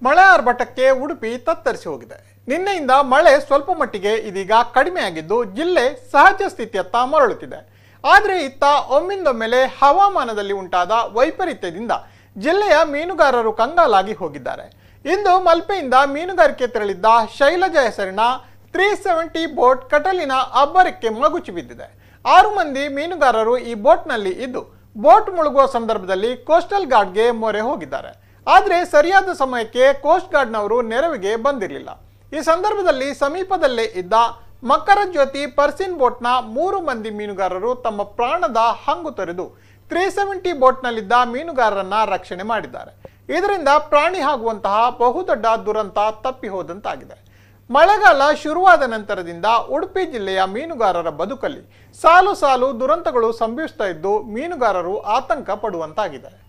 ಮಳೆ ಆರ್ಭಟಕ್ಕೆ ಉಡುಪಿ ತತ್ತರಿಸಿ ಹೋಗಿದೆ ನಿನ್ನೆಯಿಂದ ಮಳೆ ಸ್ವಲ್ಪ ಮಟ್ಟಿಗೆ ಇದೀಗ ಕಡಿಮೆಯಾಗಿದ್ದು ಜಿಲ್ಲೆ ಸಹಜ ಸ್ಥಿತಿಯತ್ತ ಮರಳುತ್ತಿದೆ ಆದರೆ ಇತ್ತ ಒಮ್ಮಿಂದೊಮ್ಮೆಲೆ ಹವಾಮಾನದಲ್ಲಿ ಉಂಟಾದ ವೈಪರೀತ್ಯದಿಂದ ಜಿಲ್ಲೆಯ ಮೀನುಗಾರರು ಕಂಗಾಲಾಗಿ ಹೋಗಿದ್ದಾರೆ ಇಂದು ಮಲ್ಪೆಯಿಂದ ಮೀನುಗಾರಿಕೆ ತೆರಳಿದ್ದ ಶೈಲಜಾ ಹೆಸರಿನ ತ್ರೀ ಸೆವೆಂಟಿ ಬೋಟ್ ಕಟಲಿನ ಅಬ್ಬರಕ್ಕೆ ಮಗುಚಿ ಬಿದ್ದಿದೆ ಆರು ಮಂದಿ ಮೀನುಗಾರರು ಈ ಬೋಟ್ನಲ್ಲಿ ಇದ್ದು ಬೋಟ್ ಮುಳುಗುವ ಸಂದರ್ಭದಲ್ಲಿ ಕೋಸ್ಟಲ್ ಗಾರ್ಡ್ಗೆ ಮೊರೆ ಹೋಗಿದ್ದಾರೆ ಆದರೆ ಸರಿಯಾದ ಸಮಯಕ್ಕೆ ಕೋಸ್ಟ್ ಗಾರ್ಡ್ನವರು ನೆರವಿಗೆ ಬಂದಿರಲಿಲ್ಲ ಈ ಸಂದರ್ಭದಲ್ಲಿ ಸಮೀಪದಲ್ಲೇ ಇದ್ದ ಮಕರ ಜ್ಯೋತಿ ಪರ್ಸಿನ್ ಬೋಟ್ನ ಮೂರು ಮಂದಿ ಮೀನುಗಾರರು ತಮ್ಮ ಪ್ರಾಣದ ಹಂಗು ತೊರೆದು ತ್ರೀ ಸೆವೆಂಟಿ ಬೋಟ್ನಲ್ಲಿದ್ದ ಮೀನುಗಾರರನ್ನ ರಕ್ಷಣೆ ಮಾಡಿದ್ದಾರೆ ಇದರಿಂದ ಪ್ರಾಣಿ ಆಗುವಂತಹ ಬಹುದೊಡ್ಡ ದುರಂತ ತಪ್ಪಿ ಹೋದಂತಾಗಿದೆ ಮಳೆಗಾಲ ಶುರುವಾದ ನಂತರದಿಂದ ಉಡುಪಿ ಜಿಲ್ಲೆಯ ಮೀನುಗಾರರ ಬದುಕಲ್ಲಿ ಸಾಲು ಸಾಲು ದುರಂತಗಳು ಸಂಭವಿಸ್ತಾ ಇದ್ದು ಮೀನುಗಾರರು ಆತಂಕ ಪಡುವಂತಾಗಿದೆ